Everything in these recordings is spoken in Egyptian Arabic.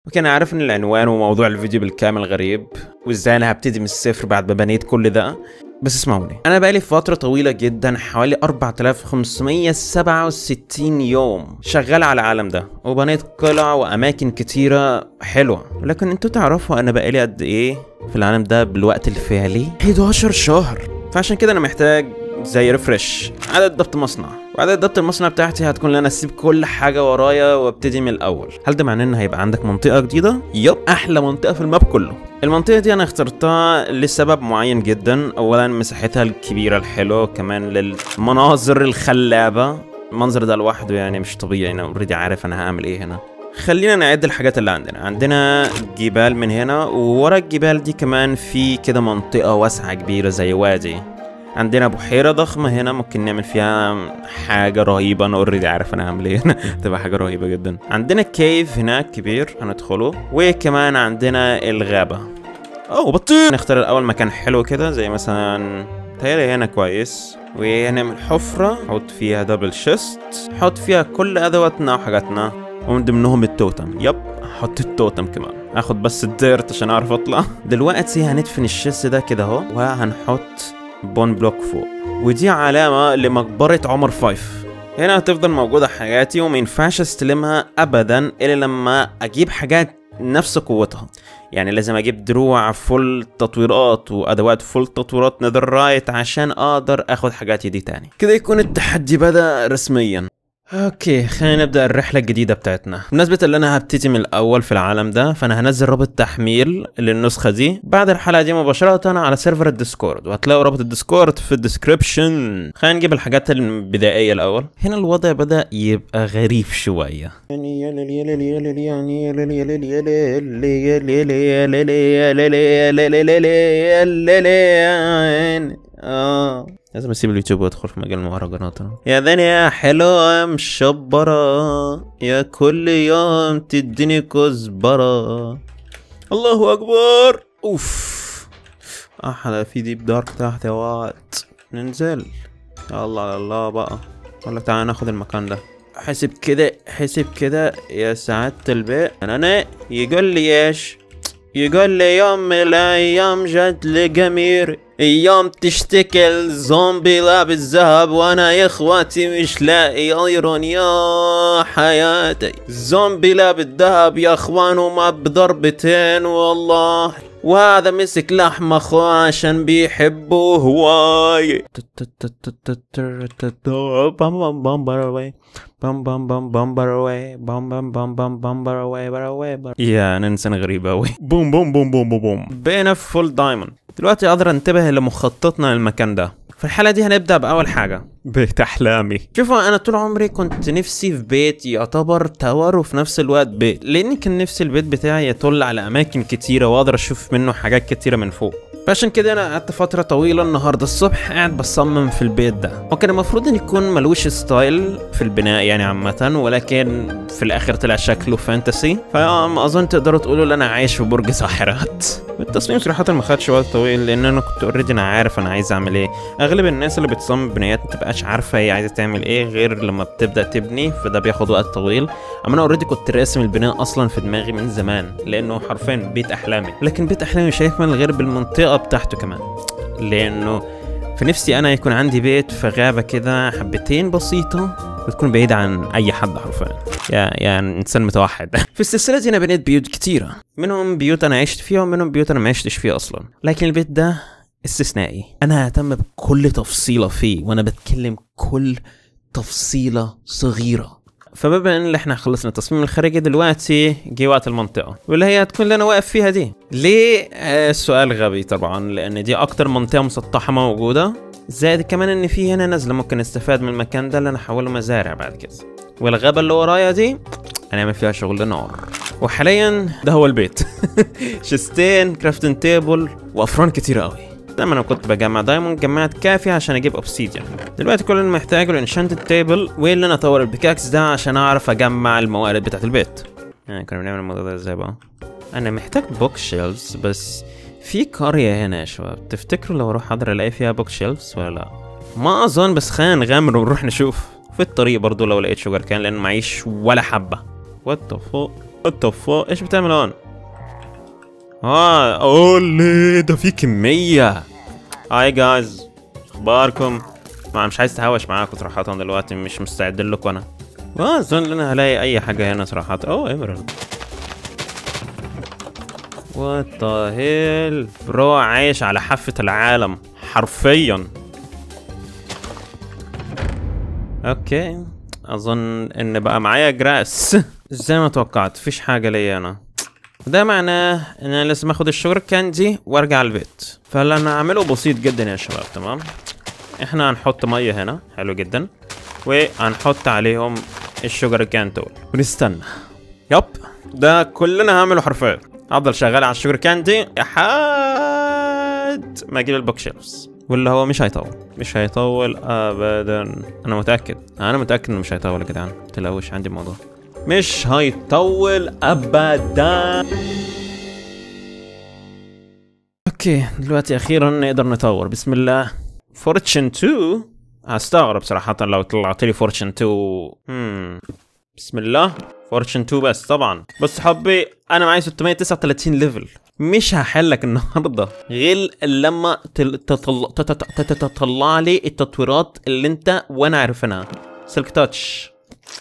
اوكي انا عارف ان العنوان وموضوع الفيديو بالكامل غريب وازاي انا هبتدي من الصفر بعد ما بنيت كل ده بس اسمعوني انا بقالي فتره طويله جدا حوالي 4567 يوم شغال على العالم ده وبنيت قلع واماكن كتيره حلوه لكن انتوا تعرفوا انا بقالي قد ايه في العالم ده بالوقت الفعلي 11 شهر فعشان كده انا محتاج زي ريفرش عدد ضبط مصنع وعدد ضبط المصنع بتاعتي هتكون ان انا اسيب كل حاجه ورايا وابتدي من الاول هل ده معناه ان هيبقى عندك منطقه جديده يب احلى منطقه في الماب كله المنطقة دي أنا اخترتها لسبب معين جدا أولا مساحتها الكبيرة الحلوة كمان للمناظر الخلابة المنظر ده لوحده يعني مش طبيعي أنا اوريدي عارف أنا هعمل إيه هنا خلينا نعد الحاجات اللي عندنا عندنا جبال من هنا وورا الجبال دي كمان في كده منطقة واسعة كبيرة زي وادي عندنا بحيرة ضخمة هنا ممكن نعمل فيها حاجة رهيبة أنا اوريدي عارف أنا هعمل إيه هنا تبقى حاجة رهيبة جدا عندنا كيف هناك كبير هندخله وكمان عندنا الغابة أوه بطيء نختار الأول مكان حلو كده زي مثلا تهيألي هنا كويس وهنعمل حفرة نحط فيها دبل شيست نحط فيها كل أدواتنا وحاجاتنا ومن ضمنهم التوتم يب حط التوتم كمان اخد بس الديرت عشان اعرف اطلع دلوقتي هندفن الشيست ده كده اهو وهنحط بون بلوك فوق ودي علامة لمقبرة عمر فايف هنا هتفضل موجودة حياتي وما ينفعش استلمها ابدا الا لما اجيب حاجات نفس قوتها يعني لازم اجيب دروع فل تطويرات وادوات فل تطويرات نذر رايت عشان اقدر اخد حاجاتي دي تاني كده يكون التحدي بدا رسميا اوكي خلينا نبدا الرحله الجديده بتاعتنا بمناسبه اللي انا هبتدي من الاول في العالم ده فانا هنزل رابط تحميل للنسخه دي بعد الحلقه دي مباشره على سيرفر الديسكورد وهتلاقوا رابط الديسكورد في الديسكربشن خلينا نجيب الحاجات البدائيه الاول هنا الوضع بدا يبقى غريب شويه اه لازم اسيب اليوتيوب وادخل في مجال المهرجانات انا يا دنيا حلوة مشبرة يا كل يوم تديني كزبرة الله اكبر اوف احلى في ديب دارك تحت يا وقت ننزل يلا على الله بقى ولا تعالى ناخد المكان ده حسب كده حسب كده يا سعادة البيت انا يقول لي ايش يقول لي يوم من الايام جت لجمير يوم تشتكي الزومبي لابس ذهب وانا يا اخواتي مش لاقي ايرون يا حياتي زومبي لابس ذهب يا اخوان وما بضربتين والله وهذا مسك لحم اخوه عشان بيحبه هواي بام بام بام بام بام بام بام براوي بام بام بام بام بام براوي براوي يا انا انسان غريب اوي بوم بوم بوم بوم بوم بوم بقينا في فول دايموند دلوقتي اقدر انتبه لمخططنا للمكان ده في الحالة دي هنبدأ بأول حاجة بيت أحلامي شوفوا أنا طول عمري كنت نفسي في بيت يعتبر تاور وفي نفس الوقت بيت لأني كان نفسي البيت بتاعي يطل على أماكن كتيرة وأقدر أشوف منه حاجات كتيرة من فوق فعشان كده انا قعدت فتره طويله النهارده الصبح قاعد بصمم في البيت ده وكان المفروض ان يكون ملوش ستايل في البناء يعني عامه ولكن في الاخر طلع شكله فانتسي فما اظن تقدروا تقولوا ان انا عايش في برج ساحرات التصميم صراحه ما خدش وقت طويل لان انا كنت اوريدي انا عارف انا عايز اعمل ايه اغلب الناس اللي بتصمم بنايات ما تبقاش عارفه هي عايزه تعمل ايه غير لما بتبدا تبني فده بياخد وقت طويل اما انا اوريدي كنت راسم البناء اصلا في دماغي من زمان لانه حرفيا بيت احلامي لكن بيت احلامي مش هيكمل غير بالمنطقه بتاعته كمان لانه في نفسي انا يكون عندي بيت في غابه كده حبتين بسيطه وتكون بعيدة عن أي حد حرفيا يا يا إنسان متوحد في السلسلة دي أنا بنيت بيوت كتيرة منهم بيوت أنا عشت فيها ومنهم بيوت أنا ما عشتش فيها أصلا لكن البيت ده استثنائي أنا ههتم بكل تفصيلة فيه وأنا بتكلم كل تفصيلة صغيرة فبما ان احنا خلصنا التصميم الخارجي دلوقتي جه وقت المنطقه واللي هي هتكون اللي انا واقف فيها دي ليه آه سؤال غبي طبعا لان دي اكتر منطقه مسطحه موجوده زائد كمان ان في هنا نزله ممكن استفاد من المكان ده اللي انا احوله مزارع بعد كده والغابه اللي ورايا دي هنعمل فيها شغل نار وحاليا ده هو البيت شستين كرافتن تيبل وافران كتير قوي لما انا كنت بجمع دايموند جمعت كافي عشان اجيب اوبسيديان دلوقتي كل اللي محتاجه الانشانتد تيبل واللي انا اطور البيكاكس ده عشان اعرف اجمع الموارد بتاعت البيت يعني كنا بنعمل الموضوع ده ازاي بقى انا محتاج بوك شيلفز بس في قرية هنا يا شباب تفتكروا لو اروح اقدر الاقي فيها بوك شيلفز ولا لا ما اظن بس خلينا نغامر ونروح نشوف في الطريق برضو لو لقيت شوجر كان لان معيش ولا حبة وات ذا فوق وات ذا ايش بتعمل هون؟ اه اولي ده في كمية هاي جايز اخباركم؟ ما مش عايز تهاوش معاكم صراحة دلوقتي مش مستعد لكم انا اه اظن ان انا هلاقي اي حاجة هنا صراحة اوه ايمرالد وات ذا هيل برو عايش على حافة العالم حرفيا اوكي اظن ان بقى معايا جراس زي ما توقعت فيش حاجة ليا انا ده معناه ان انا لازم اخد الشجر كاندي وارجع البيت فاللي انا هعمله بسيط جدا يا شباب تمام احنا هنحط ميه هنا حلو جدا وهنحط عليهم الشجر كانتول ونستنى يب ده كلنا هعمله حرفيا افضل شغال على الشجر كاندي لحد ما اجيب البوك شيلفز واللي هو مش هيطول مش هيطول ابدا انا متاكد انا متاكد انه مش هيطول يا جدعان متقلقوش عندي الموضوع مش هيطول ابدا اوكي دلوقتي اخيرا نقدر نطور بسم الله فورتشن 2 هستغرب صراحة لو طلعت لي فورتشن 2 هم. بسم الله فورتشن 2 بس طبعا بس حبي انا معايا 639 ليفل مش هحلك النهارده غير لما تل- تطل- تت- تت- تطلع لي التطويرات اللي انت وانا عارفينها سلك تاتش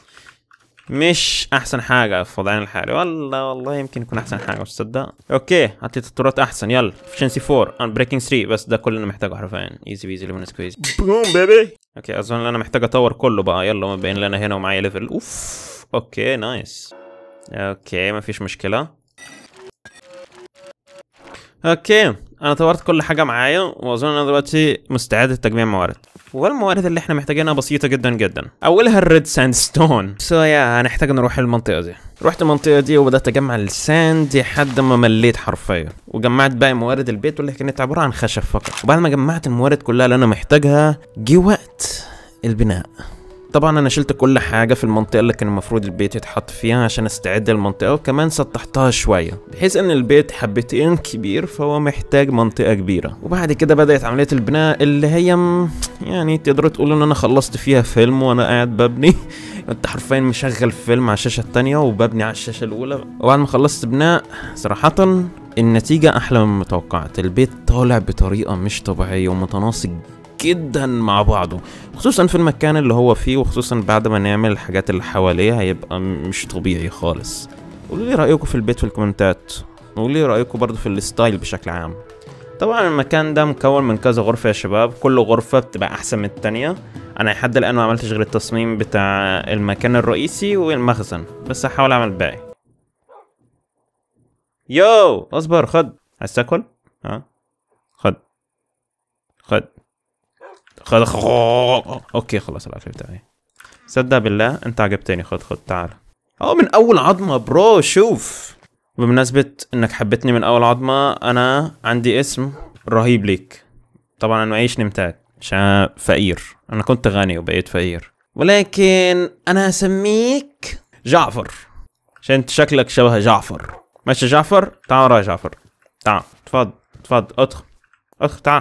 مش احسن حاجه في وضعنا الحالي والله والله يمكن يكون احسن حاجه بس تصدق اوكي هات لي تطويرات احسن يلا افشنسي 4 ان بريكنج 3 بس ده كل اللي انا محتاجه حرفيا ايزي بيزي ليمون سكويز بوم بيبي اوكي اظن ان انا محتاج اطور كله بقى يلا ما بين لنا هنا ومعايا ليفل اوف اوكي نايس اوكي ما فيش مشكله اوكي انا طورت كل حاجه معايا واظن انا دلوقتي مستعد لتجميع موارد والموارد اللي احنا محتاجينها بسيطه جدا جدا اولها الريد ساند ستون سو يا هنحتاج نروح المنطقه دي رحت المنطقه دي وبدات اجمع الساند لحد ما مليت حرفيا وجمعت باقي موارد البيت واللي كانت عباره عن خشب فقط وبعد ما جمعت الموارد كلها اللي انا محتاجها جه وقت البناء طبعا انا شلت كل حاجه في المنطقه اللي كان المفروض البيت يتحط فيها عشان استعد للمنطقه وكمان سطحتها شويه بحيث ان البيت حبتين كبير فهو محتاج منطقه كبيره وبعد كده بدات عمليه البناء اللي هي م- يعني تقدروا تقولوا ان انا خلصت فيها فيلم وانا قاعد ببني كنت حرفيا مشغل فيلم على الشاشه التانية وببني على الشاشه الاولى وبعد ما خلصت بناء صراحه النتيجة أحلى مما توقعت البيت طالع بطريقة مش طبيعية ومتناسق جدا مع بعضه خصوصا في المكان اللي هو فيه وخصوصا بعد ما نعمل الحاجات اللي حواليه هيبقى م- مش طبيعي خالص قولوا لي رأيكم في البيت في الكومنتات قولوا لي رأيكم برضو في الستايل بشكل عام طبعا المكان ده مكون من كذا غرفة يا شباب كل غرفة بتبقى أحسن من التانية أنا لحد الآن ما عملتش غير التصميم بتاع المكان الرئيسي والمخزن بس هحاول أعمل الباقي يو اصبر خد عايز تاكل ها خد خد خد خد اوكي خلاص الاكل بتاعي صدق بالله انت عجبتني خد خد تعال اه من اول عظمه برو شوف بمناسبة انك حبيتني من اول عظمة انا عندي اسم رهيب ليك طبعا انا معيش نمتات عشان فقير انا كنت غني وبقيت فقير ولكن انا هسميك جعفر عشان انت شكلك شبه جعفر ماشي جعفر تعال ورايا جعفر تعال تفضل تفضل ادخل ادخل تعال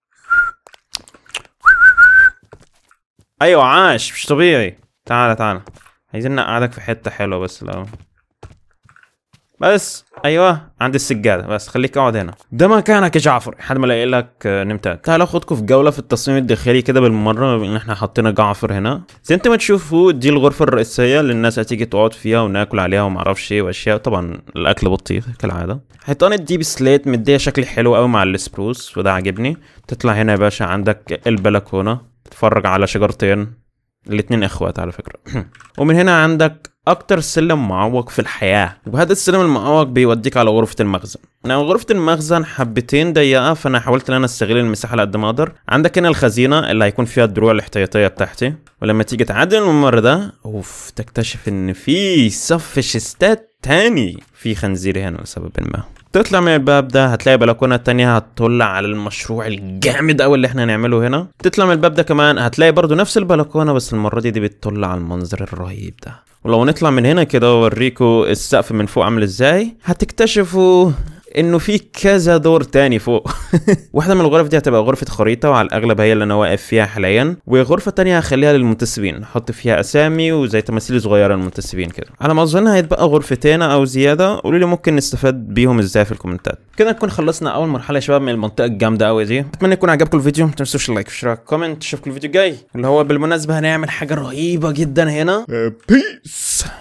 ايوه عاش مش طبيعي تعال تعال عايزين نقعدك في حته حلوه بس لو بس ايوه عند السجاده بس خليك اقعد هنا ده مكانك يا جعفر لحد ما الاقي لك آه، نمتات تعال اخدكم في جوله في التصميم الداخلي كده بالمره بما ان احنا حطينا جعفر هنا زي انت ما تشوفوا دي الغرفه الرئيسيه اللي الناس هتيجي تقعد فيها وناكل عليها وما اعرفش ايه واشياء طبعا الاكل بطيخ كالعاده حيطان الديب سليت مديه شكل حلو قوي مع السبروس وده عاجبني تطلع هنا يا باشا عندك البلكونه تتفرج على شجرتين الاتنين اخوات على فكره ومن هنا عندك اكتر سلم معوق في الحياه وهذا السلم المعوق بيوديك على غرفه المخزن انا غرفه المخزن حبتين ضيقه فانا حاولت ان انا استغل المساحه على قد ما اقدر عندك هنا الخزينه اللي هيكون فيها الدروع الاحتياطيه بتاعتي ولما تيجي تعدل الممر ده اوف تكتشف ان في صف شيستات تاني في خنزير هنا لسبب ما تطلع من الباب ده هتلاقي بلكونه تانية هتطل على المشروع الجامد قوي اللي احنا هنعمله هنا تطلع من الباب ده كمان هتلاقي برضو نفس البلكونه بس المره دي دي بتطل على المنظر الرهيب ده ولو نطلع من هنا كده واوريكم السقف من فوق عامل ازاي هتكتشفوا انه في كذا دور تاني فوق واحده من الغرف دي هتبقى غرفه خريطه وعلى الاغلب هي اللي انا واقف فيها حاليا وغرفه تانية هخليها للمنتسبين احط فيها اسامي وزي تماثيل صغيره للمنتسبين كده على ما اظن هيتبقى غرفتين او زياده قولوا لي ممكن نستفاد بيهم ازاي في الكومنتات كده نكون خلصنا اول مرحله يا شباب من المنطقه الجامده قوي دي اتمنى يكون عجبكم الفيديو ما تنسوش اللايك والاشتراك كومنت اشوفكم الفيديو الجاي اللي هو بالمناسبه هنعمل حاجه رهيبه جدا هنا بيس